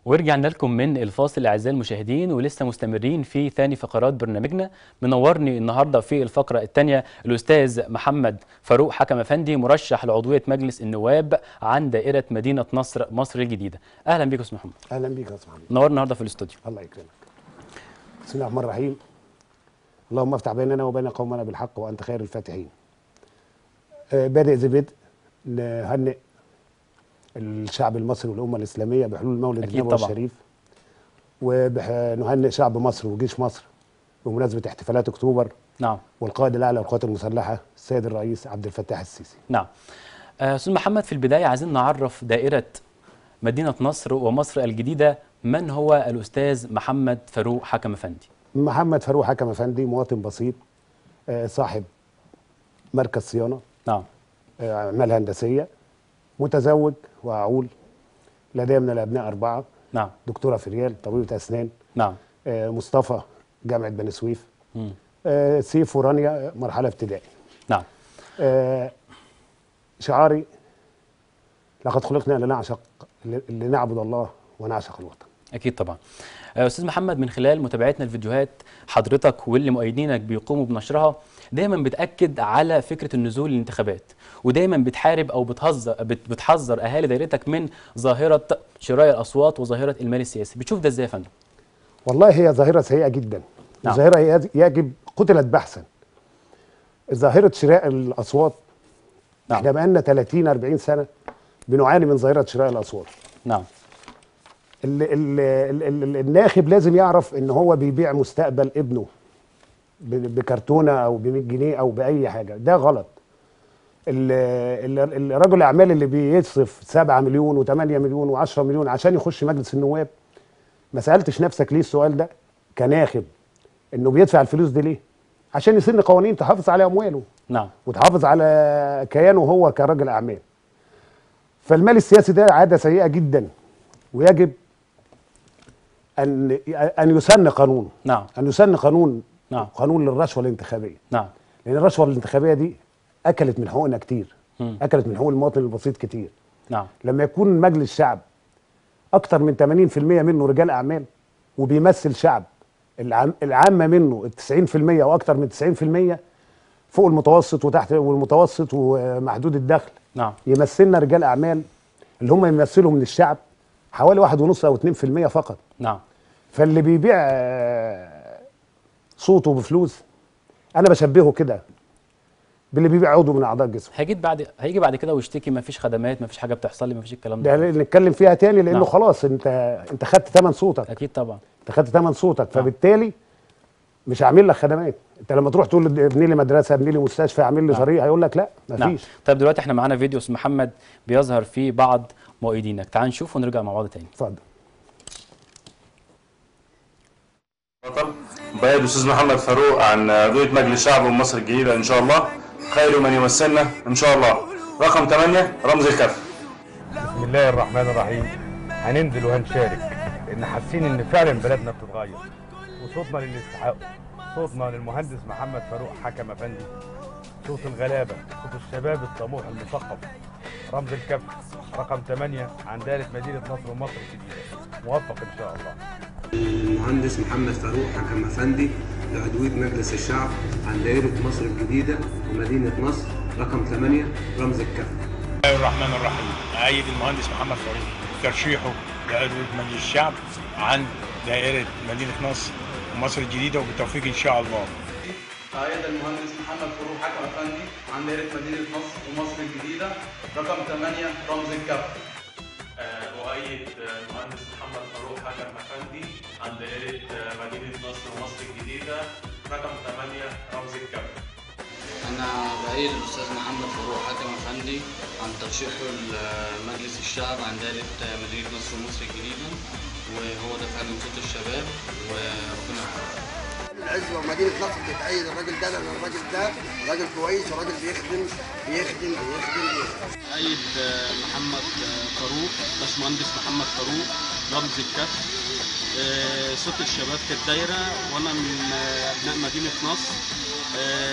ورجعنا لكم من الفاصل اعزائي المشاهدين ولسه مستمرين في ثاني فقرات برنامجنا منورني النهارده في الفقره الثانيه الاستاذ محمد فاروق حكم افندي مرشح لعضويه مجلس النواب عن دائره مدينه نصر مصر الجديده اهلا بيك يا استاذ محمد اهلا بيك يا استاذ محمد نورنا النهارده في الاستوديو الله يكرمك بسم الله الرحمن الرحيم اللهم افتح بيننا وبين قومنا بالحق وانت خير الفاتحين آه، بادئ ذي بدء نهنئ الشعب المصري والامه الاسلاميه بحلول مولد أكيد النبوي طبعا. الشريف ونهنئ شعب مصر وجيش مصر بمناسبه احتفالات اكتوبر نعم والقائد الاعلى للقوات المسلحه السيد الرئيس عبد الفتاح السيسي نعم آه، استاذ محمد في البدايه عايزين نعرف دائره مدينه نصر ومصر الجديده من هو الاستاذ محمد فاروق حكم افندي محمد فاروق حكم افندي مواطن بسيط آه، صاحب مركز صيانه نعم آه، اعمال هندسيه متزوج وعول لدي من الابناء اربعه نعم دكتوره في ريال طبيبه اسنان نعم آه، مصطفى جامعه بني سويف مم. آه، سيف ورانيا مرحله ابتدائي نعم آه، شعاري لقد خلقنا لنعشق لنعبد الله ونعشق الوطن اكيد طبعا آه، استاذ محمد من خلال متابعتنا الفيديوهات حضرتك واللي مؤيدينك بيقوموا بنشرها دايما بتاكد على فكره النزول للانتخابات ودايما بتحارب او بتهزر بت- بتحذر اهالي دايرتك من ظاهره شراء الاصوات وظاهره المال السياسي بتشوف ده ازاي يا فندم والله هي ظاهره سيئه جدا نعم. ظاهره يج- يجب قتلت بحثا ظاهره شراء الاصوات نعم. احنا بقالنا 30 40 سنه بنعاني من ظاهره شراء الاصوات نعم ال ال ال ال الناخب لازم يعرف ان هو بيبيع مستقبل ابنه ب- بكرتونه او ب 100 جنيه او باي حاجه ده غلط ال- ال- الرجل الاعمال اللي بيصرف 7 مليون و8 مليون و10 مليون عشان يخش مجلس النواب ما سالتش نفسك ليه السؤال ده كناخب انه بيدفع الفلوس دي ليه عشان يسن قوانين تحافظ على امواله نعم وتحافظ على كيانه هو كرجل اعمال فالمال السياسي ده عاده سيئه جدا ويجب ان ان يسن قانون نعم ان يسن قانون نعم. قانون للرشوه الانتخابيه نعم لان الرشوه الانتخابيه دي اكلت من حقوقنا كتير مم. اكلت من حقوق المواطن البسيط كتير نعم لما يكون مجلس شعب اكتر من 80% منه رجال اعمال وبيمثل شعب العام العامه منه ال 90% واكتر من 90% فوق المتوسط وتحت والمتوسط ومحدود الدخل نعم يمثلنا رجال اعمال اللي هم يمثلوا من الشعب حوالي واحد ونص او 2% فقط نعم فاللي بيبيع آه، صوته بفلوس انا بشبهه كده باللي بيبيع عضو من اعضاء جسمه هيجي بعد هيجي بعد كده ويشتكي ما فيش خدمات ما فيش حاجه بتحصل لي ما فيش الكلام ده ده نتكلم فيها تاني لانه نعم. خلاص انت انت خدت ثمن صوتك اكيد طبعا انت خدت ثمن صوتك نعم. فبالتالي مش هعمل لك خدمات انت لما تروح تقول له ابني لي مدرسه ابني لي مستشفى اعمل لي نعم. طريق هيقول لك لا نعم مفيش طيب دلوقتي احنا معانا فيديو اسمه محمد بيظهر فيه بعض مؤيدينك تعال نشوف ونرجع مع بعض تاني اتفضل بطل بيد الاستاذ محمد فاروق عن عضويه مجلس شعب مصر الجديده ان شاء الله خير من يمثلنا ان شاء الله رقم 8 رمز الكف بسم الله الرحمن الرحيم هننزل وهنشارك لان حاسين ان فعلا بلدنا بتتغير وصوتنا للي يستحقه صوتنا للمهندس محمد فاروق حكم افندي صوت الغلابه صوت الشباب الطموح المثقف رمز الكف رقم 8 عن دائره مدينه نصر ومصر الجديده موفق ان شاء الله المهندس محمد فاروق حكم افندي لعضويه مجلس الشعب عن دائره مصر الجديده ومدينه نصر رقم 8 رمز الكف بسم الله الرحمن الرحيم أيد المهندس محمد فاروق ترشيحه لعضوية مجلس الشعب عن دائرة مدينة نصر ومصر الجديدة وبالتوفيق إن شاء الله أيد المهندس محمد فاروق حكم أفندي عن دائرة مدينة نصر ومصر الجديدة رقم 8 رمز الكف أؤيد المهندس محمد فاروق حكم أفندي عن دائرة مدينة نصر ومصر الجديدة رقم 8 رمز الكف أنا بأيد الأستاذ محمد فاروق حكم أفندي عن ترشيحه لمجلس الشعب عن دائرة مدينة نصر ومصر الجديدة وهو ده فعلا صوت الشباب وربنا يحفظه العزوه ومدينه نصر بتأيد الراجل ده لان الراجل ده راجل كويس وراجل بيخدم بيخدم بيخدم بيخدم أيد محمد فاروق باشمهندس محمد فاروق رمز الكف آه، صوت الشباب في الدايرة وأنا من آه، أبناء مدينة نصر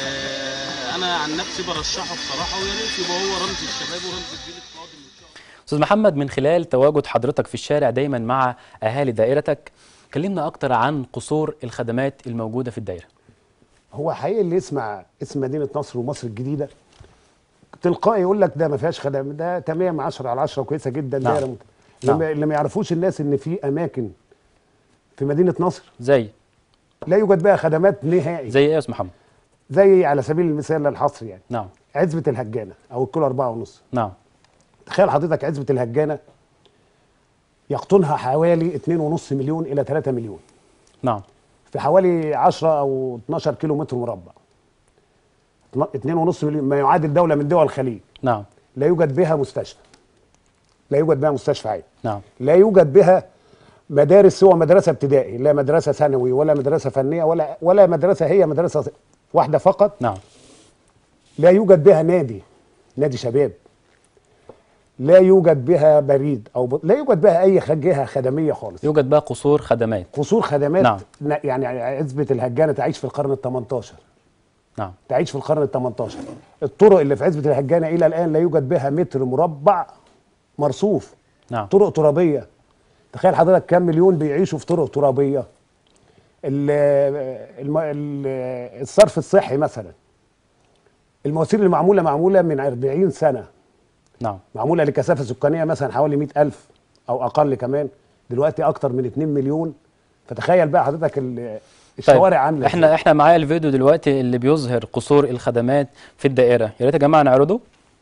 آه، أنا عن نفسي برشحه بصراحة ويا ريت يبقى هو رمز الشباب ورمز الجيل القادم إن شاء الله استاذ محمد من خلال تواجد حضرتك في الشارع دايما مع اهالي دائرتك كلمنا اكتر عن قصور الخدمات الموجوده في الدائره هو حقيقي اللي يسمع اسم مدينه نصر ومصر الجديده تلقائي يقول لك ده ما فيهاش خدمات ده تمام 10 على 10 كويسه جدا نعم. دايره مت... نعم. لما اللي ما يعرفوش الناس ان في اماكن في مدينه نصر زي لا يوجد بها خدمات نهائي زي ايه يا استاذ محمد زي على سبيل المثال للحصر يعني نعم عزبه الهجانه او الكيلو أربعة ونص نعم تخيل حضرتك عزبه الهجانه يقطنها حوالي 2.5 مليون الى 3 مليون نعم في حوالي 10 او 12 كيلو متر مربع 2.5 مليون ما يعادل دوله من دول الخليج نعم لا يوجد بها مستشفى لا يوجد بها مستشفى عام نعم لا يوجد بها مدارس سوى مدرسه ابتدائي لا مدرسه ثانوي ولا مدرسه فنيه ولا ولا مدرسه هي مدرسه واحده فقط نعم لا يوجد بها نادي نادي شباب لا يوجد بها بريد او ب... لا يوجد بها اي خ- جهه خدميه خالص يوجد بقى قصور خدمات قصور خدمات نعم. ن- يعني عزبه الهجانه تعيش في القرن ال 18 نعم تعيش في القرن ال 18 الطرق اللي في عزبه الهجانه الى الان لا يوجد بها متر مربع مرصوف نعم طرق ترابيه تخيل حضرتك كام مليون بيعيشوا في طرق ترابيه ال- الم- ال- الصرف الصحي مثلا المواسير اللي معموله معموله من 40 سنه نعم معموله لكثافه سكانيه مثلا حوالي 100000 او اقل كمان دلوقتي اكتر من 2 مليون فتخيل بقى حضرتك ال- الشوارع عامله احنا إزاي. احنا معايا الفيديو دلوقتي اللي بيظهر قصور الخدمات في الدائره يا ريت يا جماعه نعرضه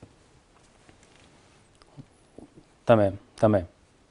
تمام تمام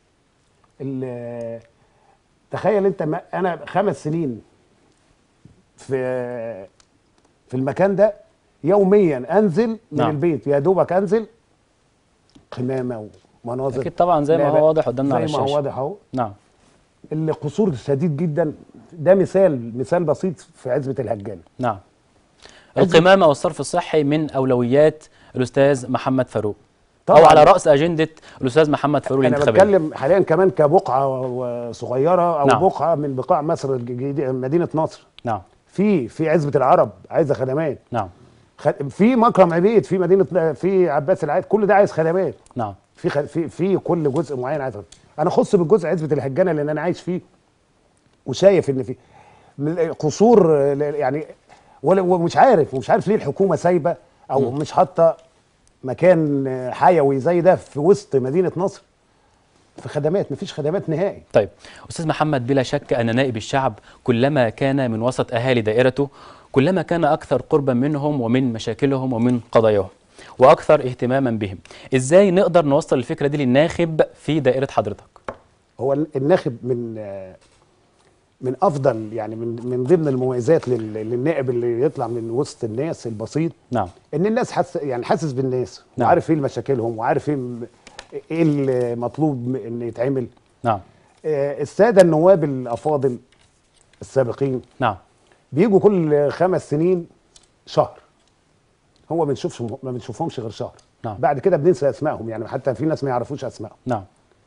ال- تخيل انت ما انا خمس سنين في في المكان ده يوميا انزل من نعم. البيت يا دوبك انزل قمامه ومناظر اكيد طبعا زي ما لا هو لا، واضح قدامنا على زي ما هو الشاشه واضح اهو نعم اللي قصور شديد جدا ده مثال مثال بسيط في عزبه الهجانه نعم القمامه والصرف الصحي من اولويات الاستاذ محمد فاروق او طبعاً. على راس اجنده الاستاذ محمد فاروق انا الانتخابيه بتكلم حاليا كمان كبقعه و- صغيره او نعم. بقعه من بقاع مصر الجديده مدينه نصر نعم في في عزبه العرب عايزه خدمات نعم خد... في مكرم عبيد في مدينه في عباس العاد كل ده عايز خدمات نعم في خ... في في كل جزء معين عايز خدمات. انا خص بالجزء عزبه الهجانه لان انا عايش فيه وشايف ان في من- قصور آه، ل- يعني ولا ومش عارف ومش عارف ليه الحكومه سايبه او مش حاطه مكان آه، حيوي زي ده في وسط مدينه نصر في خدمات مفيش خدمات نهائي طيب استاذ محمد بلا شك ان نائب الشعب كلما كان من وسط اهالي دائرته كلما كان اكثر قربا منهم ومن مشاكلهم ومن قضاياهم واكثر اهتماما بهم ازاي نقدر نوصل الفكره دي للناخب في دائره حضرتك هو الناخب من آه، من افضل يعني من من ضمن المميزات لل- للنائب اللي يطلع من وسط الناس البسيط نعم ان الناس حس يعني حاسس بالناس نعم. وعارف ايه مشاكلهم وعارف ايه م- ايه المطلوب م- ان يتعمل نعم آه، الساده النواب الافاضل السابقين نعم بيجوا كل خمس سنين شهر هو ما بنشوفش ما بنشوفهمش غير شهر نعم. بعد كده بننسى اسمائهم يعني حتى في ناس ما يعرفوش اسمائهم نعم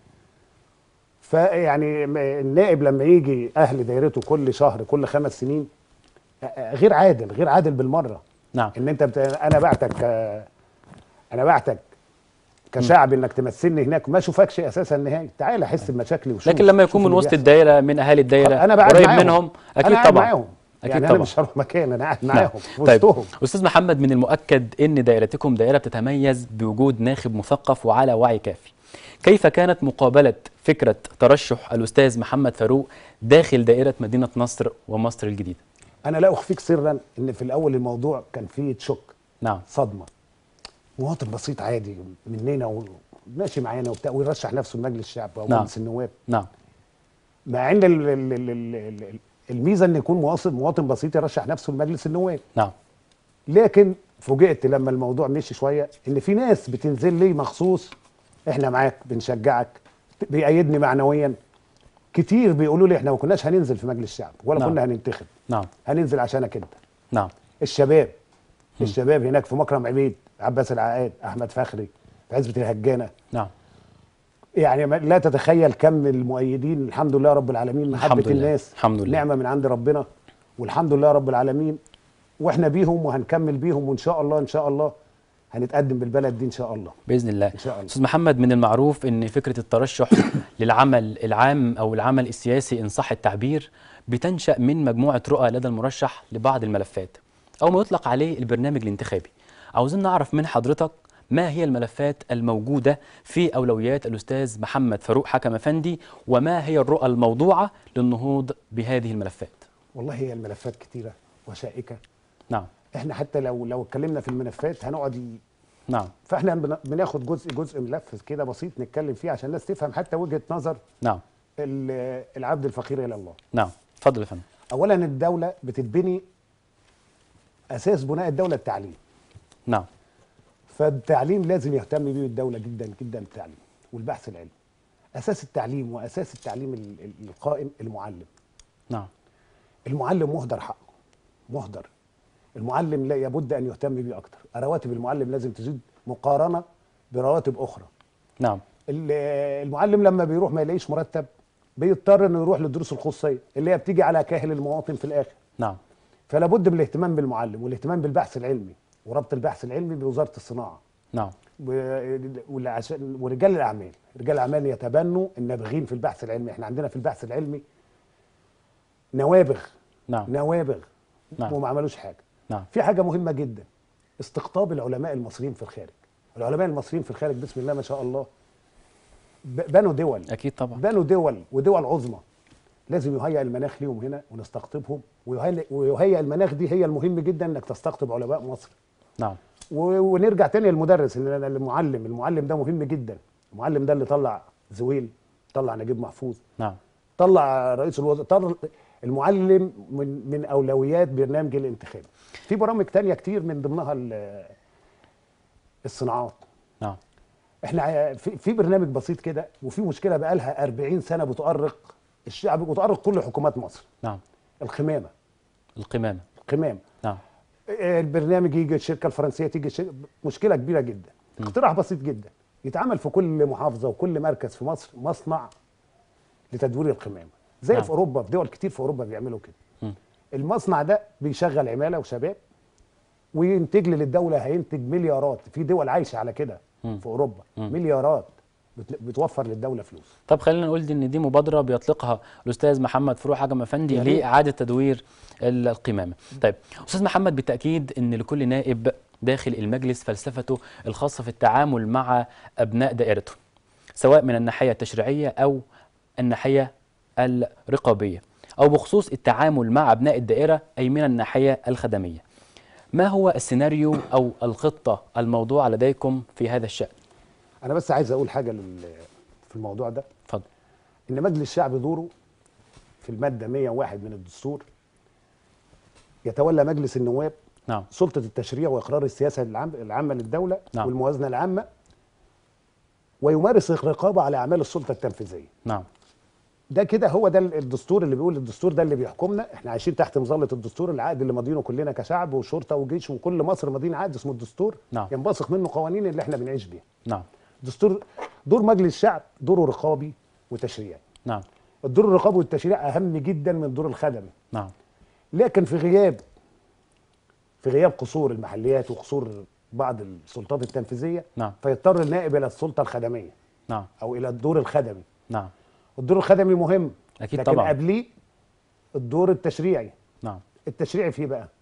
فيعني م- النائب لما يجي اهل دايرته كل شهر كل خمس سنين آه، آه، غير عادل غير عادل بالمره نعم ان انت بت... انا بعتك آه، انا بعتك كشعب انك تمثلني هناك ما اشوفكش اساسا نهائي تعال احس بمشاكلي وشوف لكن لما شوف يكون من اللي وسط بيحصل. الدائره من اهالي الدائره انا قاعد قريب معاهم. منهم اكيد أنا قاعد طبعا معاهم. اكيد يعني طبعا انا مش هروح مكان انا قاعد نعم. معاهم في طيب وسطهم استاذ محمد من المؤكد ان دائرتكم دائره بتتميز بوجود ناخب مثقف وعلى وعي كافي كيف كانت مقابله فكره ترشح الاستاذ محمد فاروق داخل دائره مدينه نصر ومصر الجديده انا لا اخفيك سرا ان في الاول الموضوع كان فيه تشك نعم صدمه مواطن بسيط عادي مننا وماشي معانا وبتاع ويرشح نفسه لمجلس الشعب او نعم. مجلس النواب نعم مع ان ال- ال- ال- ال- ال- الميزه ان يكون مواطن مواطن بسيط يرشح نفسه لمجلس النواب نعم لكن فوجئت لما الموضوع مشي شويه ان في ناس بتنزل لي مخصوص احنا معاك بنشجعك بيأيدني معنويا كتير بيقولوا لي احنا ما كناش هننزل في مجلس الشعب ولا نعم. كنا هننتخب نعم هننزل عشانك انت نعم الشباب الشباب هناك في مكرم عبيد عباس العقاد احمد فخري في عزبه الهجانه نعم يعني ما- لا تتخيل كم المؤيدين الحمد لله رب العالمين محبه الحمد لله. الناس الحمد لله. نعمه من عند ربنا والحمد لله رب العالمين واحنا بيهم وهنكمل بيهم وان شاء الله ان شاء الله هنتقدم بالبلد دي ان شاء الله باذن الله ان شاء الله استاذ محمد من المعروف ان فكره الترشح للعمل العام او العمل السياسي ان صح التعبير بتنشا من مجموعه رؤى لدى المرشح لبعض الملفات او ما يطلق عليه البرنامج الانتخابي عاوزين نعرف من حضرتك ما هي الملفات الموجوده في اولويات الاستاذ محمد فاروق حكم افندي وما هي الرؤى الموضوعه للنهوض بهذه الملفات والله هي الملفات كتيره وشائكه نعم احنا حتى لو لو اتكلمنا في الملفات هنقعد ي- نعم فاحنا بن- بناخد جزء جزء ملف كده بسيط نتكلم فيه عشان الناس تفهم حتى وجهه نظر نعم ال- العبد الفقير الى الله نعم اتفضل يا فندم اولا الدوله بتتبني اساس بناء الدوله التعليم نعم فالتعليم لازم يهتم بيه الدوله جدا جدا التعليم والبحث العلمي اساس التعليم واساس التعليم ال- ال- القائم المعلم نعم المعلم مهدر حقه مهدر المعلم لا يبد ان يهتم بيه اكتر رواتب المعلم لازم تزيد مقارنه برواتب اخرى نعم ال- المعلم لما بيروح ما يلاقيش مرتب بيضطر انه يروح للدروس الخصوصيه اللي هي بتيجي على كاهل المواطن في الاخر نعم فلا بد من الاهتمام بالمعلم والاهتمام بالبحث العلمي وربط البحث العلمي بوزاره الصناعه نعم و- والعش- ورجال الاعمال رجال الاعمال يتبنوا النابغين في البحث العلمي احنا عندنا في البحث العلمي نوابغ نعم نوابغ نعم. وما عملوش حاجه نعم في حاجه مهمه جدا استقطاب العلماء المصريين في الخارج العلماء المصريين في الخارج بسم الله ما شاء الله ب- بنوا دول اكيد طبعا بنوا دول ودول عظمى لازم يهيئ المناخ ليهم هنا ونستقطبهم ويهيئ ويهيئ المناخ دي هي المهم جدا انك تستقطب علماء مصر نعم و- ونرجع تاني للمدرس ان أنا المعلم المعلم ده مهم جدا المعلم ده اللي طلع زويل طلع نجيب محفوظ نعم طلع رئيس الوزراء طلع المعلم من من اولويات برنامج الانتخاب في برامج تانية كتير من ضمنها ال- الصناعات نعم احنا ع- في, في برنامج بسيط كده وفي مشكله بقالها 40 سنه بتؤرق الشعب وتؤرق كل حكومات مصر نعم القمامه القمامه القمامه نعم البرنامج يجي الشركه الفرنسيه تيجي الشركة مشكله كبيره جدا اقتراح بسيط جدا يتعمل في كل محافظه وكل مركز في مصر مصنع لتدوير القمامه زي نعم. في اوروبا في دول كتير في اوروبا بيعملوا كده مم. المصنع ده بيشغل عماله وشباب وينتج لي للدوله هينتج مليارات في دول عايشه على كده مم. في اوروبا مم. مليارات بت- بتوفر للدوله فلوس طب خلينا نقول دي ان دي مبادره بيطلقها الاستاذ محمد فروح حكم افندي يا ريت. لاعاده تدوير ال- القمامه. طيب استاذ محمد بالتاكيد ان لكل نائب داخل المجلس فلسفته الخاصه في التعامل مع ابناء دائرته سواء من الناحيه التشريعيه او الناحيه الرقابيه او بخصوص التعامل مع ابناء الدائره اي من الناحيه الخدميه. ما هو السيناريو او الخطه الموضوعه لديكم في هذا الشان؟ انا بس عايز اقول حاجه لل- في الموضوع ده اتفضل. ان مجلس الشعب دوره في الماده 101 من الدستور يتولى مجلس النواب نعم سلطه التشريع واقرار السياسه العام- العامه للدوله نعم. والموازنه العامه ويمارس الرقابه على اعمال السلطه التنفيذيه نعم ده كده هو ده الدستور اللي بيقول الدستور ده اللي بيحكمنا احنا عايشين تحت مظله الدستور العقد اللي ماضيينه كلنا كشعب وشرطه وجيش وكل مصر ماضيين عقد اسمه الدستور نعم. ينبثق منه قوانين اللي احنا بنعيش بيها نعم دستور دور مجلس الشعب دوره رقابي وتشريعي نعم الدور الرقابي والتشريع اهم جدا من الدور الخدمي نعم لكن في غياب في غياب قصور المحليات وقصور بعض السلطات التنفيذيه نعم فيضطر النائب الى السلطه الخدميه نعم او الى الدور الخدمي نعم الدور الخدمي مهم أكيد لكن طبعاً. قبليه الدور التشريعي نعم التشريعي فيه بقى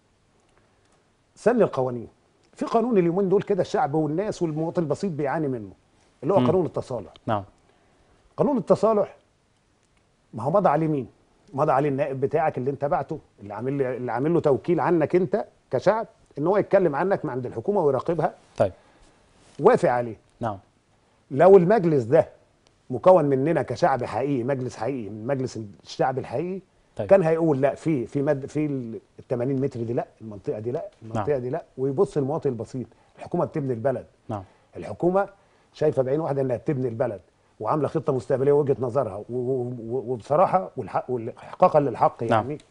سن القوانين في قانون اليومين دول كده الشعب والناس والمواطن البسيط بيعاني منه اللي هو مم. قانون التصالح نعم قانون التصالح ما هو مضى عليه مين؟ مضى عليه النائب بتاعك اللي انت بعته اللي عامل لي- اللي عامل له توكيل عنك انت كشعب ان هو يتكلم عنك من عند الحكومه ويراقبها طيب وافق عليه نعم لو المجلس ده مكون مننا كشعب حقيقي مجلس حقيقي من مجلس الشعب الحقيقي طيب. كان هيقول لا في في مد في ال 80 متر دي لا المنطقه دي لا المنطقه نعم. دي لا ويبص المواطن البسيط الحكومه بتبني البلد نعم الحكومه شايفه بعين واحده انها بتبني البلد وعامله خطه مستقبليه وجهه نظرها و- و- و- وبصراحه والحق واحقاقا للحق نعم. يعني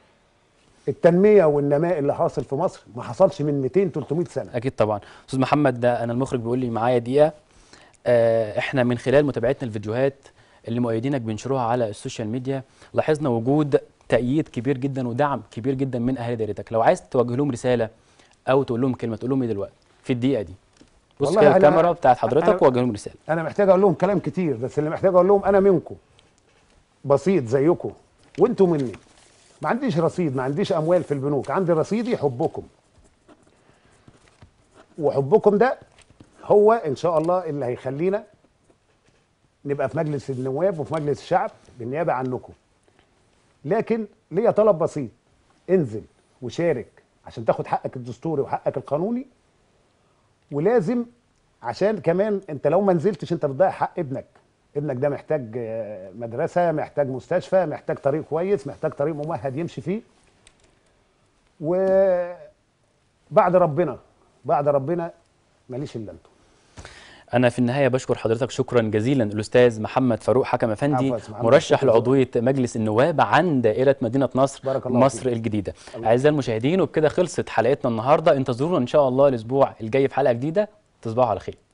التنميه والنماء اللي حاصل في مصر ما حصلش من 200 300 سنه اكيد طبعا استاذ محمد ده انا المخرج بيقول لي معايا دقيقه آه احنا من خلال متابعتنا الفيديوهات اللي مؤيدينك بينشروها على السوشيال ميديا لاحظنا وجود تأييد كبير جدا ودعم كبير جدا من اهالي دايرتك لو عايز توجه لهم رساله او تقول لهم كلمه تقول لهم ايه دلوقتي في الدقيقه دي بص والله كده أنا- الكاميرا بتاعت حضرتك أنا- ووجه لهم رساله انا محتاج اقول لهم كلام كتير بس اللي محتاج اقول لهم انا منكم بسيط زيكم وانتوا مني ما عنديش رصيد ما عنديش اموال في البنوك عندي رصيدي حبكم وحبكم ده هو ان شاء الله اللي هيخلينا نبقى في مجلس النواب وفي مجلس الشعب بالنيابه عنكم لكن ليا طلب بسيط انزل وشارك عشان تاخد حقك الدستوري وحقك القانوني ولازم عشان كمان انت لو ما نزلتش انت بتضيع حق ابنك ابنك ده محتاج آه، مدرسه محتاج مستشفى محتاج طريق كويس محتاج طريق ممهد يمشي فيه وبعد ربنا بعد ربنا ماليش الا انتوا انا في النهايه بشكر حضرتك شكرا جزيلا الاستاذ محمد فاروق حكم افندي عفوا يا أستاذ محمد، مرشح شكراً. لعضويه مجلس النواب عن دائره مدينه نصر بارك الله مصر فيك. الجديده الله. اعزائي المشاهدين وبكده خلصت حلقتنا النهارده انتظرونا ان شاء الله الاسبوع الجاي في حلقه جديده تصبحوا على خير